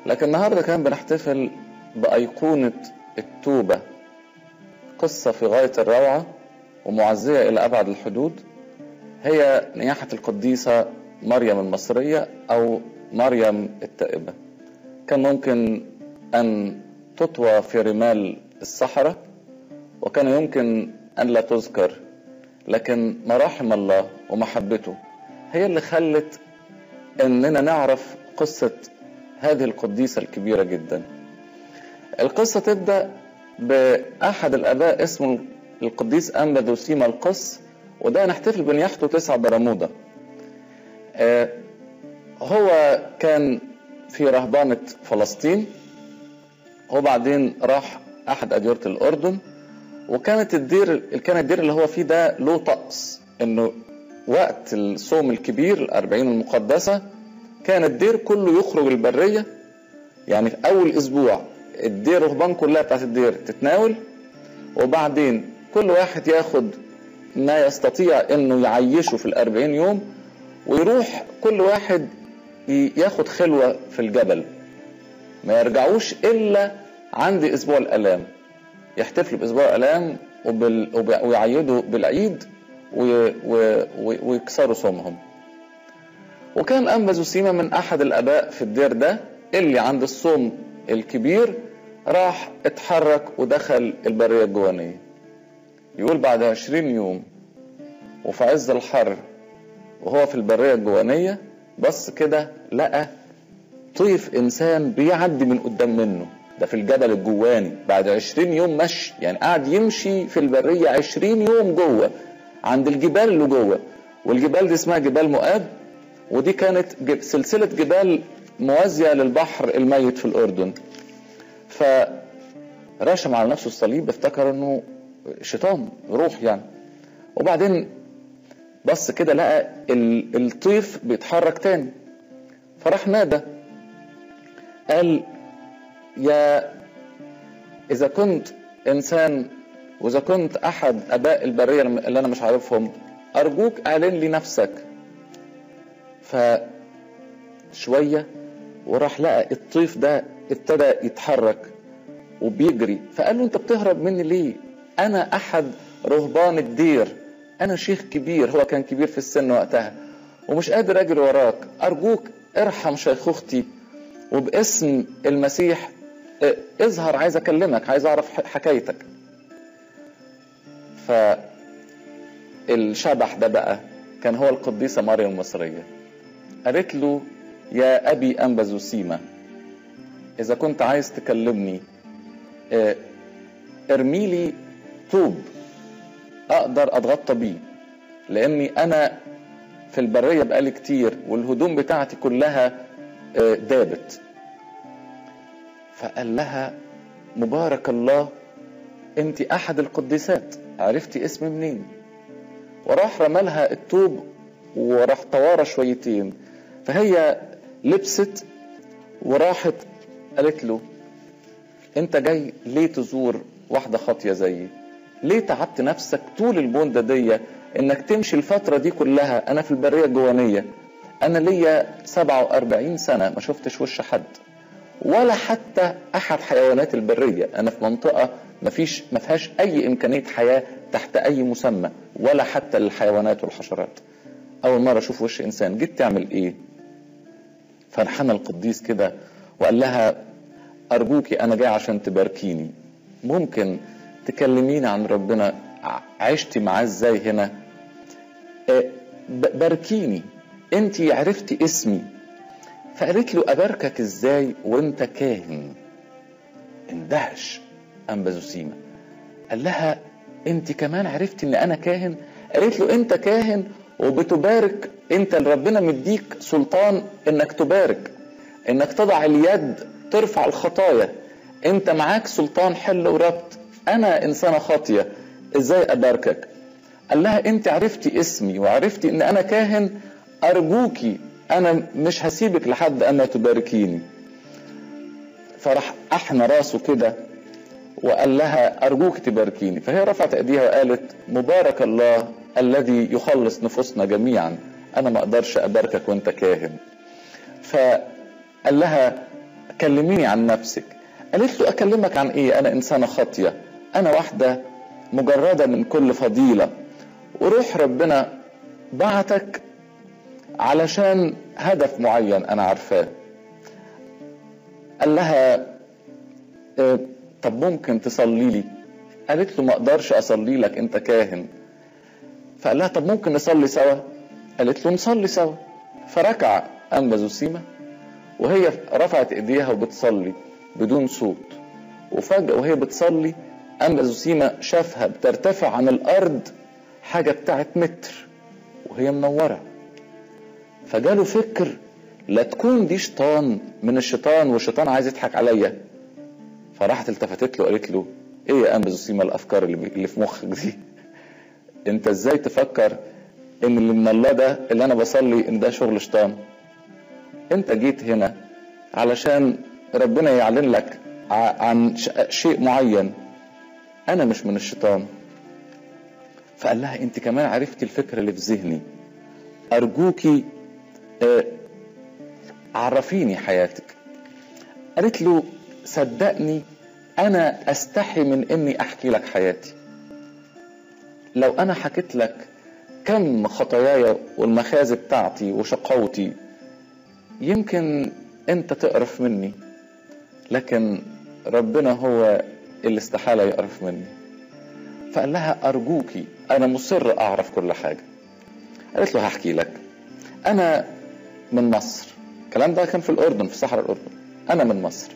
لكن النهارده كمان بنحتفل بأيقونة التوبة قصة في غاية الروعة ومعزية إلى أبعد الحدود هي نياحة القديسة مريم المصرية أو مريم التائبة كان ممكن أن تطوى في رمال الصحراء وكان يمكن أن لا تذكر لكن مراحم الله ومحبته هي اللي خلت اننا نعرف قصة هذه القديسة الكبيرة جدا القصة تبدأ بأحد الآباء اسمه القديس أنبا دوسيما القس وده نحتفل بنياحته تسعة برمودا آه هو كان في رهبانة فلسطين وبعدين راح أحد أديرة الأردن وكانت الدير كان الدير اللي هو فيه ده له طقس انه وقت الصوم الكبير الأربعين المقدسة كان الدير كله يخرج البرية يعني في أول أسبوع الدير رهبان كلها بتاعت الدير تتناول وبعدين كل واحد ياخد ما يستطيع انه يعيشه في الأربعين يوم ويروح كل واحد ياخد خلوة في الجبل ما يرجعوش إلا عند أسبوع الآلام يحتفلوا بأسبوع الآلام وبال... ويعيدوا بالعيد و... و... ويكسروا صومهم وكان أنبا زوسيما من أحد الآباء في الدير ده اللي عند الصوم الكبير راح اتحرك ودخل البرية الجوانية يقول بعد عشرين يوم وفي عز الحر وهو في البرية الجوانية بص كده لقى طيف إنسان بيعدي من قدام منه ده في الجبل الجواني بعد عشرين يوم مشي يعني قاعد يمشي في البرية عشرين يوم جوه عند الجبال اللي جوه والجبال دي اسمها جبال مؤاب ودي كانت سلسلة جبال موازية للبحر الميت في الأردن فرشم على نفسه الصليب افتكر انه شيطان روح يعني وبعدين بص كده لقى الطيف بيتحرك تاني فراح نادى قال يا إذا كنت إنسان وإذا كنت أحد أباء البرية اللي أنا مش عارفهم أرجوك أعلن لي نفسك فشوية وراح لقى الطيف ده ابتدى يتحرك وبيجري فقال له أنت بتهرب مني ليه؟ أنا أحد رهبان الدير أنا شيخ كبير هو كان كبير في السن وقتها ومش قادر أجري وراك أرجوك ارحم شيخوختي وباسم المسيح اظهر عايز اكلمك عايز اعرف حكايتك فالشبح ده بقى كان هو القديسة مريم المصرية قالت له يا أبي أنبزوسيما إذا كنت عايز تكلمني ارمي لي طوب أقدر أتغطى بيه لأني أنا في البرية بقالي كتير والهدوم بتاعتي كلها دابت فقال لها مبارك الله انت احد القديسات عرفتي اسمي منين وراح رملها الطوب وراح طوارة شويتين فهي لبست وراحت قالت له انت جاي ليه تزور واحدة خاطية زيي ليه تعبت نفسك طول البوندة دي انك تمشي الفترة دي كلها انا في البرية الجوانية انا ليا 47 سنة ما شفتش وش حد ولا حتى احد حيوانات البريه انا في منطقه ما فيش ما فيهاش اي امكانيه حياه تحت اي مسمى ولا حتى للحيوانات والحشرات اول مره اشوف وش انسان جيت تعمل ايه فانحنى القديس كده وقال لها ارجوكي انا جاي عشان تباركيني ممكن تكلميني عن ربنا عشتي معاه ازاي هنا باركيني انت عرفتي اسمي فقالت له أباركك إزاي وأنت كاهن اندهش أنبازوسيما قال لها أنت كمان عرفتي إن أنا كاهن قالت له أنت كاهن وبتبارك أنت اللي ربنا مديك سلطان إنك تبارك إنك تضع اليد ترفع الخطايا أنت معاك سلطان حل وربط أنا إنسانة خاطية إزاي أباركك قال لها أنت عرفتي اسمي وعرفتي إن أنا كاهن أرجوكي انا مش هسيبك لحد اما تباركيني فراح احنى راسه كده وقال لها ارجوك تباركيني فهي رفعت ايديها وقالت مبارك الله الذي يخلص نفوسنا جميعا انا ما اقدرش اباركك وانت كاهن فقال لها كلميني عن نفسك قالت له اكلمك عن ايه انا انسانه خاطيه انا واحده مجرده من كل فضيله وروح ربنا بعتك علشان هدف معين انا عارفاه قال لها اه طب ممكن تصلي لي قالت له ما اقدرش اصلي لك انت كاهن فقال لها طب ممكن نصلي سوا قالت له نصلي سوا فركع انبا زوسيما وهي رفعت ايديها وبتصلي بدون صوت وفجأة وهي بتصلي انبا زوسيما شافها بترتفع عن الارض حاجة بتاعت متر وهي منورة فجاله فكر لا تكون دي شيطان من الشيطان والشيطان عايز يضحك عليا فراحت التفتت له وقالت له ايه يا انبا زوسيما الافكار اللي, اللي في مخك دي انت ازاي تفكر ان اللي من الله ده اللي انا بصلي ان ده شغل شيطان انت جيت هنا علشان ربنا يعلن لك عن شيء معين انا مش من الشيطان فقال لها انت كمان عرفتي الفكرة اللي في ذهني ارجوكي اه عرفيني حياتك قالت له صدقني انا استحي من اني احكي لك حياتي لو انا حكيت لك كم خطاياي والمخازي بتاعتي وشقوتي يمكن انت تقرف مني لكن ربنا هو اللي استحاله يقرف مني فقال لها ارجوكي انا مصر اعرف كل حاجه قالت له هحكي لك انا من مصر الكلام ده كان في الاردن في صحراء الاردن انا من مصر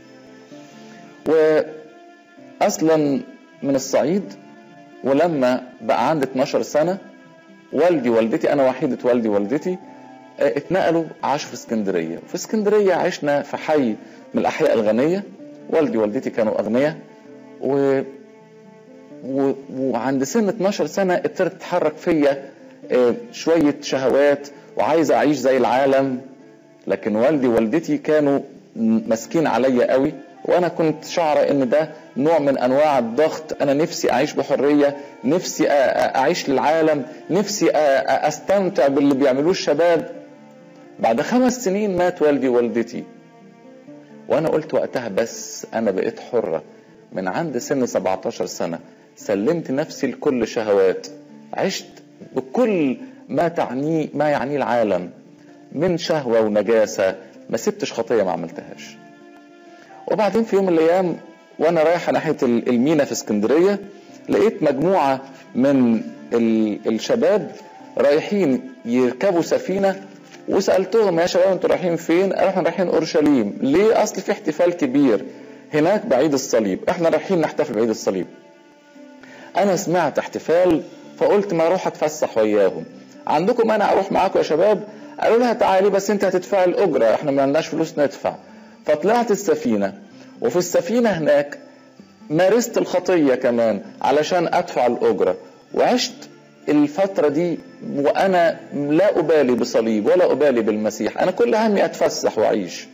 واصلا من الصعيد ولما بقى عندي 12 سنه والدي والدتي انا وحيده والدي والدتي اتنقلوا عاشوا في اسكندريه وفي اسكندريه عشنا في حي من الاحياء الغنيه والدي ووالدتي كانوا اغنياء و... و... وعند سن 12 سنه ابتدت تتحرك فيا شويه شهوات وعايز اعيش زي العالم لكن والدي ووالدتي كانوا ماسكين عليا قوي وانا كنت شعره ان ده نوع من انواع الضغط انا نفسي اعيش بحريه نفسي اعيش للعالم نفسي استمتع باللي بيعملوه الشباب بعد خمس سنين مات والدي ووالدتي وانا قلت وقتها بس انا بقيت حره من عند سن 17 سنه سلمت نفسي لكل شهوات عشت بكل ما تعنيه ما يعنيه العالم من شهوه ونجاسه ما سبتش خطيه ما عملتهاش وبعدين في يوم من الايام وانا رايحه ناحيه المينا في اسكندريه لقيت مجموعه من الشباب رايحين يركبوا سفينه وسالتهم يا شباب انتوا رايحين فين؟ قالوا احنا رايحين اورشليم، ليه؟ اصل في احتفال كبير هناك بعيد الصليب، احنا رايحين نحتفل بعيد الصليب. انا سمعت احتفال فقلت ما اروح اتفسح وياهم. عندكم انا اروح معاكم يا شباب؟ قالوا لها تعالي بس انت هتدفعي الاجره، احنا ما عندناش فلوس ندفع. فطلعت السفينه وفي السفينه هناك مارست الخطيه كمان علشان ادفع الاجره وعشت الفترة دي وأنا لا أبالي بصليب ولا أبالي بالمسيح أنا كل همي أتفسح وأعيش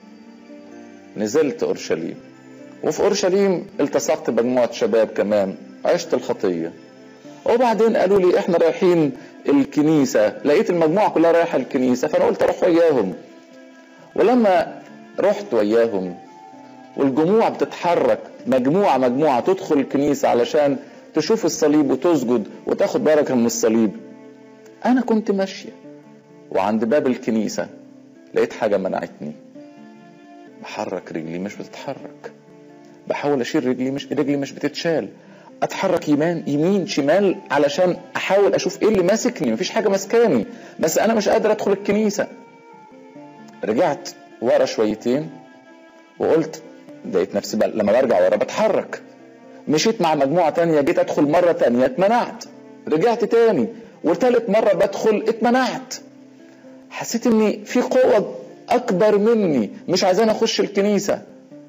نزلت أورشليم وفي أورشليم التصقت بمجموعة شباب كمان عشت الخطية وبعدين قالوا لي إحنا رايحين الكنيسة لقيت المجموعة كلها رايحة الكنيسة فأنا قلت أروح وياهم ولما رحت وياهم والجموع بتتحرك مجموعة مجموعة تدخل الكنيسة علشان تشوف الصليب وتسجد وتاخد بركه من الصليب انا كنت ماشيه وعند باب الكنيسه لقيت حاجه منعتني بحرك رجلي مش بتتحرك بحاول اشيل رجلي مش رجلي مش بتتشال اتحرك يمين يمين شمال علشان احاول اشوف ايه اللي ماسكني مفيش حاجه ماسكاني بس انا مش قادر ادخل الكنيسه رجعت ورا شويتين وقلت لقيت نفسي بقى لما برجع ورا بتحرك مشيت مع مجموعة تانية جيت أدخل مرة تانية اتمنعت رجعت تاني وتالت مرة بدخل اتمنعت حسيت إني في قوة أكبر مني مش عايزاني أخش الكنيسة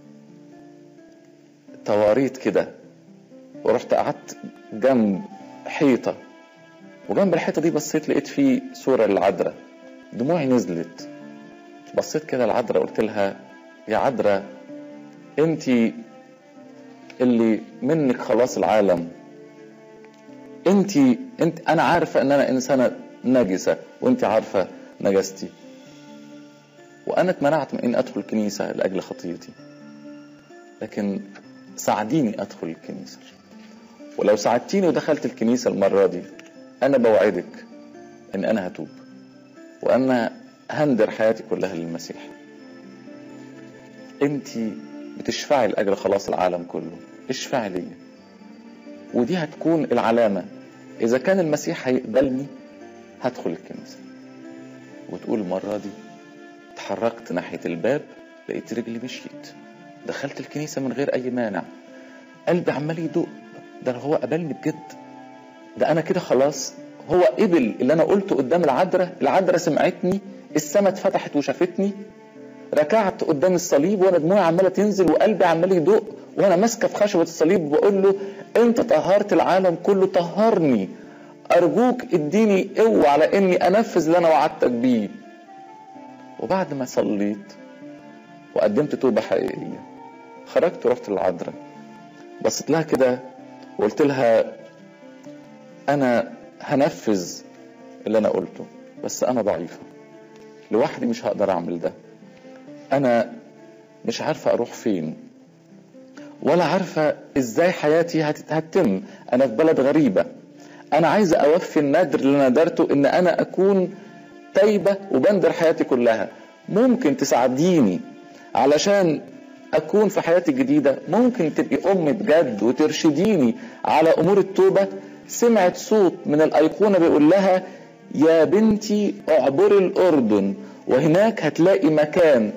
تواريت كده ورحت قعدت جنب حيطة وجنب الحيطة دي بصيت لقيت فيه صورة للعذراء دموعي نزلت بصيت كده العذراء قلت لها يا عذراء انتي اللي منك خلاص العالم انت انت انا عارفه ان انا انسانه نجسه وانت عارفه نجستي وانا اتمنعت من ان ادخل الكنيسه لاجل خطيتي لكن ساعديني ادخل الكنيسه ولو ساعدتيني ودخلت الكنيسه المره دي انا بوعدك ان انا هتوب وانا هندر حياتي كلها للمسيح انت بتشفعي لاجل خلاص العالم كله اشفعي ليا ودي هتكون العلامه اذا كان المسيح هيقبلني هدخل الكنيسه وتقول المره دي اتحركت ناحيه الباب لقيت رجلي مشيت دخلت الكنيسه من غير اي مانع قلبي عمال يدق ده هو قبلني بجد ده انا كده خلاص هو قبل اللي انا قلته قدام العذراء العذراء سمعتني السما اتفتحت وشافتني ركعت قدام الصليب وانا دموعي عماله تنزل وقلبي عمال يدق وانا ماسكه في خشبه الصليب وبقول له انت طهرت العالم كله طهرني ارجوك اديني قوه على اني انفذ اللي انا وعدتك بيه وبعد ما صليت وقدمت توبه حقيقيه خرجت ورحت للعذراء بصيت لها كده وقلت لها انا هنفذ اللي انا قلته بس انا ضعيفه لوحدي مش هقدر اعمل ده انا مش عارفه اروح فين ولا عارفه ازاي حياتي هتتم انا في بلد غريبه انا عايزه اوفي النذر اللي انا ندرته ان انا اكون تايبه وبندر حياتي كلها ممكن تساعديني علشان اكون في حياتي الجديده ممكن تبقي ام بجد وترشديني على امور التوبه سمعت صوت من الايقونه بيقول لها يا بنتي اعبري الاردن وهناك هتلاقي مكان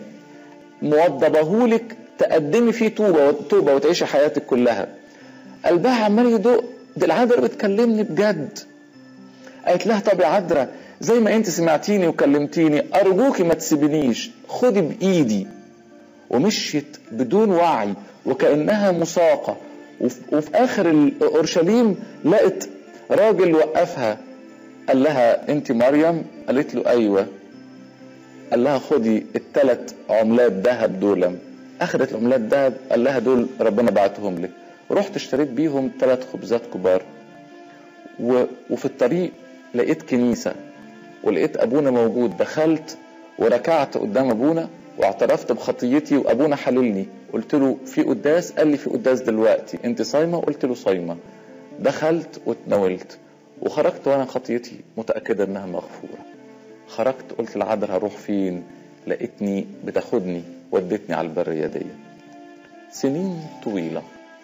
موضبهولك تقدمي فيه توبه توبه وتعيشي حياتك كلها قلبها عمال يدق دي العذراء بتكلمني بجد قالت لها طب يا عذراء زي ما انت سمعتيني وكلمتيني ارجوكي ما تسيبنيش خدي بايدي ومشيت بدون وعي وكانها مساقه وفي اخر اورشليم لقت راجل وقفها قال لها انت مريم قالت له ايوه قال لها خدي الثلاث عملات ذهب دول اخذت العملات ذهب قال لها دول ربنا بعتهم لك رحت اشتريت بيهم ثلاث خبزات كبار و... وفي الطريق لقيت كنيسه ولقيت ابونا موجود دخلت وركعت قدام ابونا واعترفت بخطيتي وابونا حللني قلت له في قداس قال لي في قداس دلوقتي انت صايمه قلت له صايمه دخلت واتناولت وخرجت وانا خطيتي متاكده انها مغفوره خرجت قلت العذر هروح فين لقيتني بتاخدني ودتني على البريه دي سنين طويله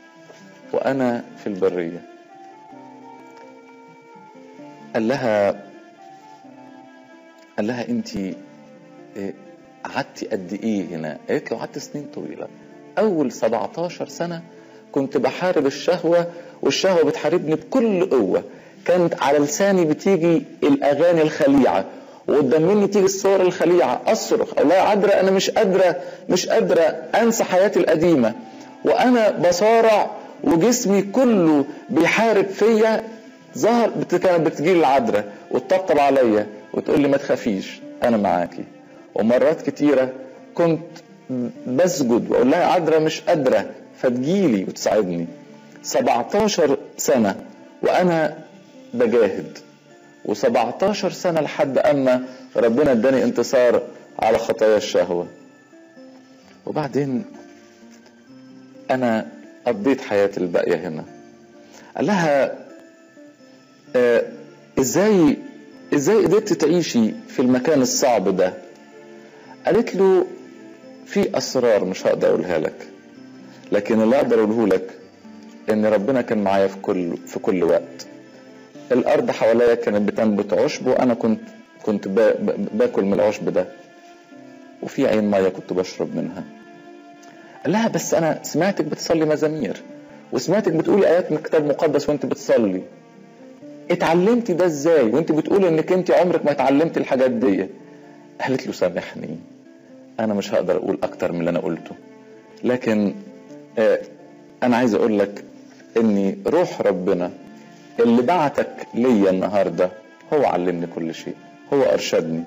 وانا في البريه قال لها قال لها انت قعدتي قد ايه هنا قالت له قعدت سنين طويله اول 17 سنه كنت بحارب الشهوه والشهوه بتحاربني بكل قوه كانت على لساني بتيجي الاغاني الخليعه وقدام مني تيجي الصور الخليعه اصرخ الله يا عذراء انا مش قادره مش قادره انسى حياتي القديمه وانا بصارع وجسمي كله بيحارب فيا ظهر كانت بتجيلي العذراء وتطبطب عليا وتقول لي ما تخافيش انا معاكي ومرات كتيره كنت بسجد واقول لها عذراء مش قادره فتجيلي وتساعدني 17 سنه وانا بجاهد و17 سنه لحد اما ربنا اداني انتصار على خطايا الشهوه وبعدين انا قضيت حياتي الباقيه هنا قال لها آه ازاي ازاي قدرت تعيشي في المكان الصعب ده قالت له في اسرار مش هقدر اقولها لك لكن اللي اقدر اقوله لك ان ربنا كان معايا في كل في كل وقت الارض حواليا كانت بتنبت عشب وانا كنت كنت باكل من العشب ده وفي عين ميه كنت بشرب منها قال لها بس انا سمعتك بتصلي مزامير وسمعتك بتقولي ايات من الكتاب المقدس وانت بتصلي اتعلمتي ده ازاي وانت بتقولي انك انت عمرك ما اتعلمت الحاجات دي قالت له سامحني انا مش هقدر اقول اكتر من اللي انا قلته لكن آه انا عايز اقول لك اني روح ربنا اللي بعتك ليا النهارده هو علمني كل شيء هو ارشدني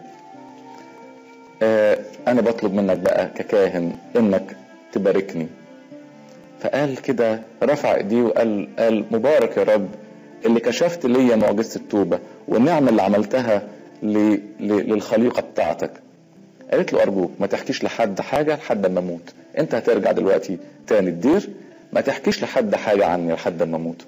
آه انا بطلب منك بقى ككاهن انك تباركني فقال كده رفع ايديه وقال قال مبارك يا رب اللي كشفت ليا معجزه التوبه والنعمه اللي عملتها للخليقه بتاعتك قالت له ارجوك ما تحكيش لحد حاجه لحد ما اموت انت هترجع دلوقتي تاني الدير ما تحكيش لحد حاجه عني لحد ما اموت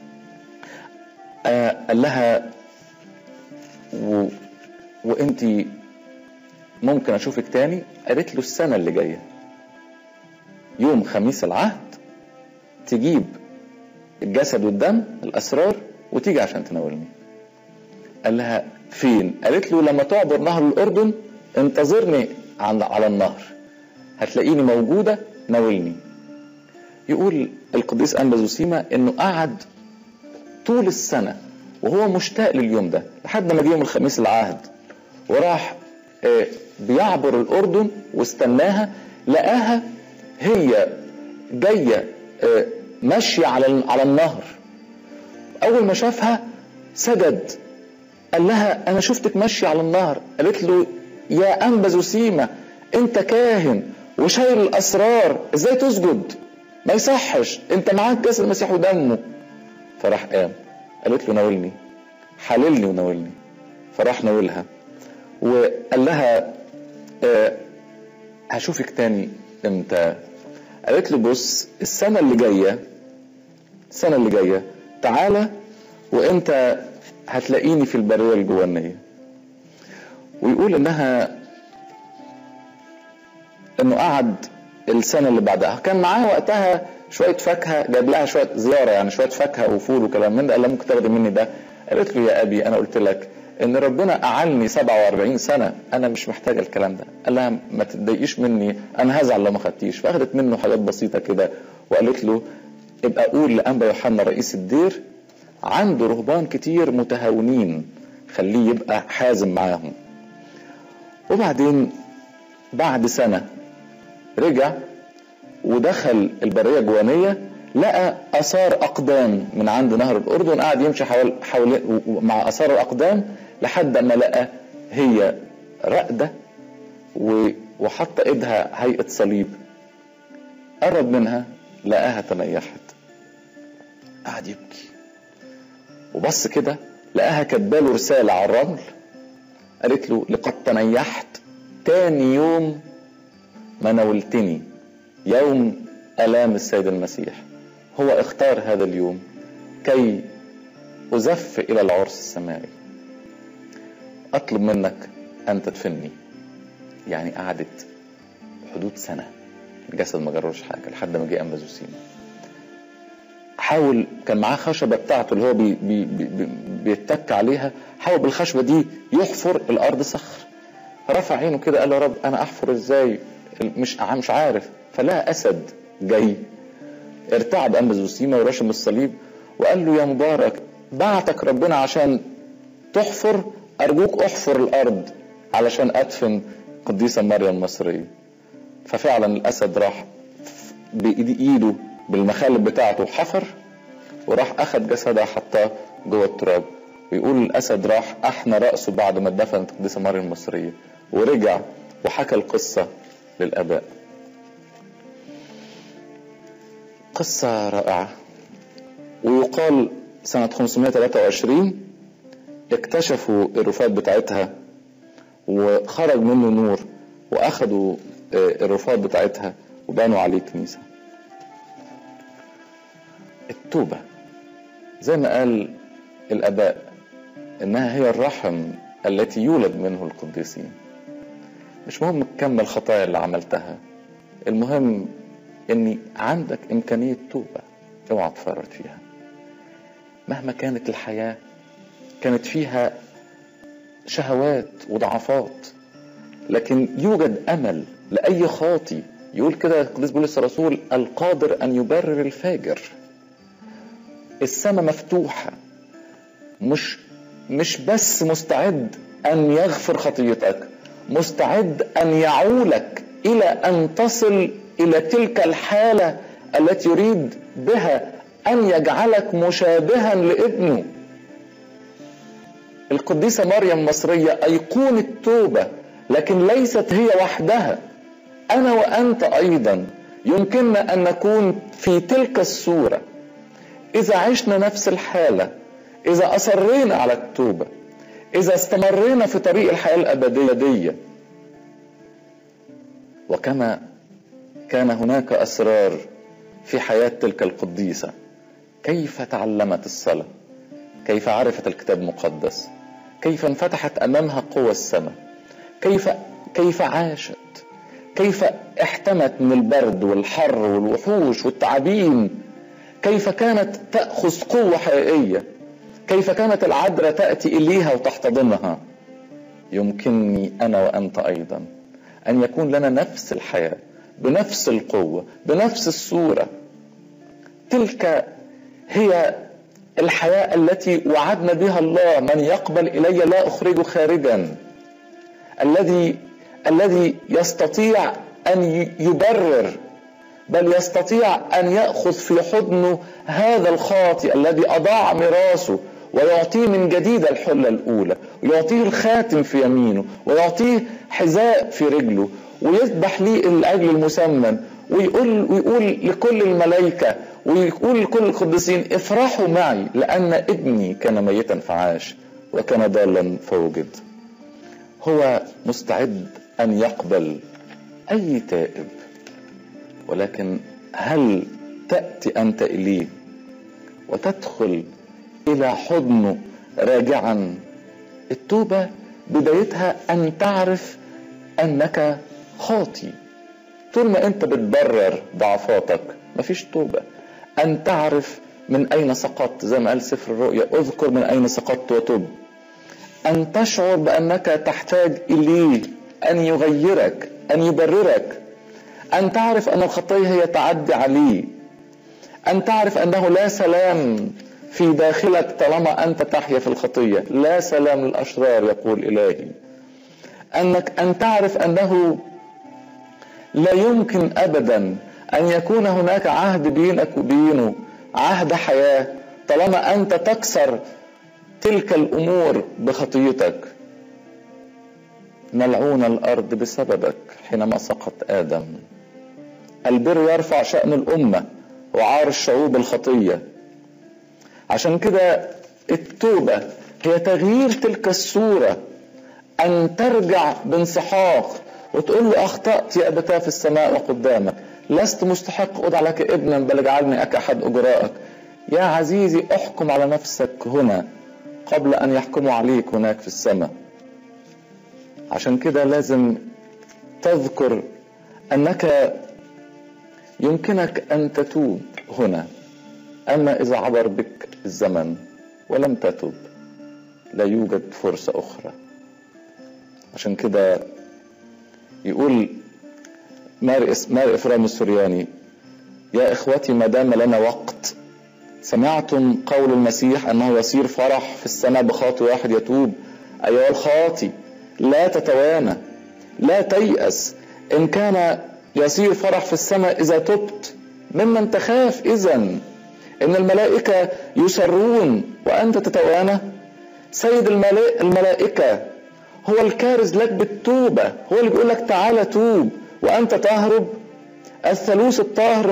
آه قال لها و... وانت ممكن اشوفك تاني قالت له السنه اللي جايه يوم خميس العهد تجيب الجسد والدم الاسرار وتيجي عشان تناولني قال لها فين قالت له لما تعبر نهر الاردن انتظرني على النهر هتلاقيني موجوده ناولني يقول القديس انبازوسيما انه قعد طول السنه وهو مشتاق لليوم ده لحد ما جه يوم الخميس العهد وراح بيعبر الاردن واستناها لقاها هي جايه ماشيه على على النهر اول ما شافها سجد قال لها انا شفتك ماشيه على النهر قالت له يا انبازوسيما انت كاهن وشايل الاسرار ازاي تسجد ما يصحش انت معاك كاس المسيح ودمه فراح قام قالت له ناولني حللني وناولني فراح ناولها وقال لها أه هشوفك تاني امتى قالت له بص السنه اللي جايه السنه اللي جايه تعالى وانت هتلاقيني في البريه الجوانيه ويقول انها انه قعد السنه اللي بعدها كان معاه وقتها شويه فاكهه جاب لها شويه زياره يعني شويه فاكهه وفول وكلام من ده قال لها ممكن تاخدي مني ده قالت له يا ابي انا قلت لك ان ربنا اعلني 47 سنه انا مش محتاجه الكلام ده قال لها ما تتضايقيش مني انا هزعل لو ما خدتيش فاخدت منه حاجات بسيطه كده وقالت له ابقى قول لانبا يوحنا رئيس الدير عنده رهبان كتير متهاونين خليه يبقى حازم معاهم وبعدين بعد سنه رجع ودخل البريه الجوانيه لقى اثار اقدام من عند نهر الاردن قعد يمشي حول حول مع اثار الاقدام لحد ما لقى هي راقده وحط ايدها هيئه صليب قرب منها لقاها تنيحت قعد يبكي وبص كده لقاها كاتباله رساله على الرمل قالت له لقد تنيحت تاني يوم ما ناولتني يوم الام السيد المسيح هو اختار هذا اليوم كي أزف إلى العرس السماوي أطلب منك أن تدفني يعني قعدت حدود سنة الجسد ما جروش حاجة لحد ما جه أنبازوسيما حاول كان معاه خشبة بتاعته اللي هو بي بي بي بيتك عليها حاول بالخشبة دي يحفر الأرض صخر رفع عينه كده قال يا رب أنا أحفر إزاي مش مش عارف فلقى أسد جاي ارتعب أنبازوسيما ورشم الصليب وقال له يا مبارك بعتك ربنا عشان تحفر أرجوك احفر الأرض علشان أدفن قديسة مريم المصرية ففعلا الأسد راح بإيده بالمخالب بتاعته حفر وراح أخد جسدها حطاه جوه التراب ويقول الأسد راح أحنى رأسه بعد ما اتدفنت قديسة مريم المصرية ورجع وحكى القصة للآباء قصة رائعة ويقال سنة 523 اكتشفوا الرفات بتاعتها وخرج منه نور واخدوا الرفات بتاعتها وبنوا عليه كنيسة التوبة زي ما قال الآباء إنها هي الرحم التي يولد منه القديسين مش مهم كم الخطايا اللي عملتها المهم إني عندك إمكانية توبة اوعى تفرط فيها مهما كانت الحياة كانت فيها شهوات وضعفات لكن يوجد أمل لأي خاطي يقول كده القديس بولس الرسول القادر أن يبرر الفاجر السماء مفتوحة مش مش بس مستعد أن يغفر خطيتك مستعد أن يعولك إلى أن تصل إلى تلك الحالة التي يريد بها أن يجعلك مشابها لابنه القديسة مريم المصرية أيقونة توبة لكن ليست هي وحدها أنا وأنت أيضا يمكننا أن نكون في تلك الصورة إذا عشنا نفس الحالة إذا أصرينا على التوبة إذا استمرينا في طريق الحياة الأبدية دي وكما كان هناك اسرار في حياه تلك القديسه كيف تعلمت الصلاه كيف عرفت الكتاب المقدس كيف انفتحت امامها قوى السماء كيف كيف عاشت كيف احتمت من البرد والحر والوحوش والتعابين كيف كانت تاخذ قوه حقيقيه كيف كانت العذراء تاتي اليها وتحتضنها يمكنني انا وانت ايضا ان يكون لنا نفس الحياه بنفس القوه بنفس الصوره تلك هي الحياه التي وعدنا بها الله من يقبل الي لا اخرجه خارجا الذي الذي يستطيع ان يبرر بل يستطيع ان ياخذ في حضنه هذا الخاطئ الذي اضاع ميراثه ويعطيه من جديد الحله الاولى ويعطيه الخاتم في يمينه ويعطيه حذاء في رجله ويذبح لي الاجل المسمن ويقول ويقول لكل الملائكه ويقول لكل القديسين افرحوا معي لان ابني كان ميتا فعاش وكان ضالا فوجد هو مستعد ان يقبل اي تائب ولكن هل تاتي انت اليه وتدخل الى حضنه راجعا التوبه بدايتها ان تعرف انك خاطي طول ما انت بتبرر ضعفاتك مفيش توبه ان تعرف من اين سقطت زي ما قال سفر الرؤيا اذكر من اين سقطت وتب ان تشعر بانك تحتاج اليه ان يغيرك ان يبررك ان تعرف ان الخطيه هي تعدي عليه ان تعرف انه لا سلام في داخلك طالما انت تحيا في الخطيه لا سلام للاشرار يقول الهي انك ان تعرف انه لا يمكن ابدا ان يكون هناك عهد بينك وبينه عهد حياه طالما انت تكسر تلك الامور بخطيتك ملعون الارض بسببك حينما سقط ادم البر يرفع شان الامه وعار الشعوب الخطيه عشان كده التوبه هي تغيير تلك الصوره ان ترجع بانسحاق وتقول له اخطات يا ابتاه في السماء وقدامك لست مستحق اضع لك ابنا بل اجعلني كاحد اجرائك يا عزيزي احكم على نفسك هنا قبل ان يحكموا عليك هناك في السماء عشان كده لازم تذكر انك يمكنك ان تتوب هنا اما اذا عبر بك الزمن ولم تتب لا يوجد فرصه اخرى عشان كده يقول ماري ماري افرام السرياني يا اخوتي ما دام لنا وقت سمعتم قول المسيح انه يصير فرح في السماء بخاطي واحد يتوب ايها الخاطي لا تتوانى لا تيأس ان كان يصير فرح في السماء اذا تبت ممن تخاف اذا ان الملائكه يسرون وانت تتوانى سيد الملائكه هو الكارز لك بالتوبه هو اللي بيقول لك تعالى توب وانت تهرب الثالوث الطاهر